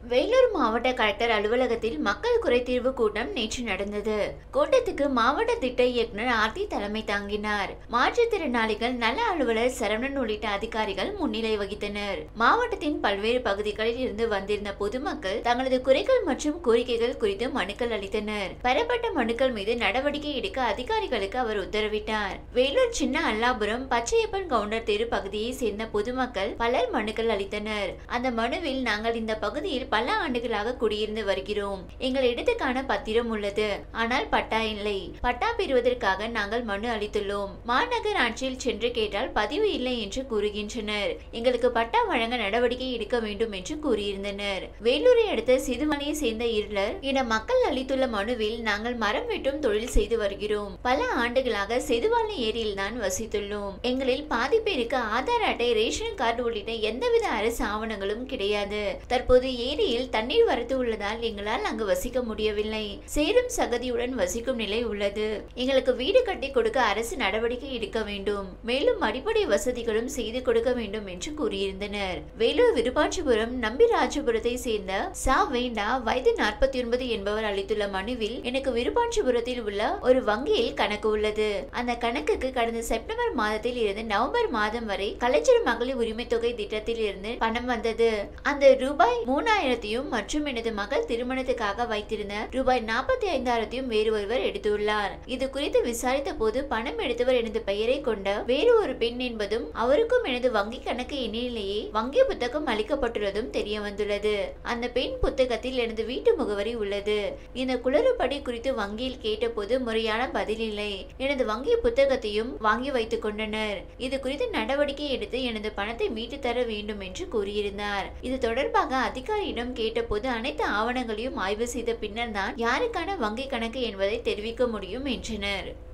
வேலூர் மாவட்ட கலெக்டர் அலுவலகத்தில் மக்கள் குறைதீர்வு கூட்டம் நேற்று நடந்தது கூட்டத்துக்கு மாவட்ட திட்ட இயக்குனர் ஆர்த்தி தலைமை தாங்கினார் மாற்றுத்திறனாளிகள் நல அலுவலர் சரவணன் உள்ளிட்ட அதிகாரிகள் முன்னிலை வகித்தனர் மாவட்டத்தின் பல்வேறு பகுதிகளில் இருந்து வந்திருந்த பொதுமக்கள் தங்களது குறைகள் மற்றும் கோரிக்கைகள் குறித்து மனுக்கள் அளித்தனர் பெறப்பட்ட மனுக்கள் மீது நடவடிக்கை எடுக்க அதிகாரிகளுக்கு அவர் உத்தரவிட்டார் வேலூர் சின்ன அல்லாபுரம் பச்சையப்பன் கவுண்டர் தெரு பகுதியை சேர்ந்த பொதுமக்கள் பலர் மனுக்கள் அளித்தனர் அந்த மனுவில் நாங்கள் இந்த பகுதியில் பல ஆண்டுகளாக குடியிருந்து வருகிறோம் எங்கள் இடத்துக்கான பத்திரம் உள்ளது ஆனால் பட்டா இல்லை பட்டா பெறுவதற்காக நாங்கள் மனு அளித்துள்ளோம் மாநகர் ஆட்சியில் சென்று கேட்டால் பதிவு இல்லை என்று கூறுகின்றனர் எங்களுக்கு பட்டா வழங்க நடவடிக்கை எடுக்க வேண்டும் என்று கூறியிருந்தனர் வேலூரை அடுத்த சிதுமலையை சேர்ந்த இருளர் என மக்கள் அளித்துள்ள மனுவில் நாங்கள் மரம் வெட்டும் தொழில் செய்து வருகிறோம் பல ஆண்டுகளாக செதுவாலை ஏரியில் தான் வசித்துள்ளோம் எங்களில் பாதி பேருக்கு ஆதார் அட்டை ரேஷன் கார்டு உள்ளிட்ட எந்தவித அரசு ஆவணங்களும் கிடையாது தற்போது ஏரியில் தண்ணீர் வரத்து உள்ளதால் எங்களால் அங்கு வசிக்க முடியவில்லை சேரும் சகதியுடன் வசிக்கும் நிலை உள்ளது எங்களுக்கு வீடு கட்டி கொடுக்க அரசு நடவடிக்கை எடுக்க வேண்டும் மேலும் அடிப்படை வசதிகளும் செய்து கொடுக்க வேண்டும் என்று கூறியிருந்தனர் வேலூர் விருப்பாட்சிபுரம் நம்பிராஜபுரத்தை சேர்ந்த சா வேண்டா வயது நாற்பத்தி ஒன்பது என்பவர் அளித்துள்ள மனுவில் எனக்கு விருப்பாட்சிபுரத்தில் உள்ள ஒரு வங்கியில் கணக்கு உள்ளது அந்த கணக்குக்கு கடந்த செப்டம்பர் மாதத்தில் இருந்து நவம்பர் மாதம் வரை கலைஞர் மகளிர் உரிமை தொகை திட்டத்தில் இருந்து பணம் வந்தது அந்த ரூபாய் மூணாயிரத்தையும் மற்றும் எனது மகள் திருமணத்துக்காக வைத்திருந்த ரூபாய் நாற்பத்தி ஐந்தாயிரத்தையும் வேறு ஒருவர் எடுத்துள்ளார் இது குறித்து விசாரித்த போது பணம் எடுத்தவர் எனது பெயரை கொண்ட வேறு ஒரு பெண் என்பதும் அவருக்கும் எனது வங்கி கணக்கு எண்ணிலேயே வங்கி புத்தகம் அளிக்கப்பட்டுள்ளதும் தெரிய வந்துள்ளது அந்த பெண் புத்தகத்தில் எனது வீட்டு முகவரி உள்ளது இந்த குளறுபடி குறித்து வங்கியில் கேட்டபோது முறையான பதில் இல்லை எனது வங்கி புத்தகத்தையும் வாங்கி வைத்துக் கொண்டனர் இது குறித்து நடவடிக்கை எடுத்து எனது பணத்தை மீட்டு தர வேண்டும் என்று கூறியிருந்தார் இது தொடர்பாக அதிகாரியிடம் கேட்டபோது அனைத்து ஆவணங்களையும் ஆய்வு செய்த பின்னர் தான் யாருக்கான வங்கி கணக்கு என்பதை தெரிவிக்க முடியும் என்றனர்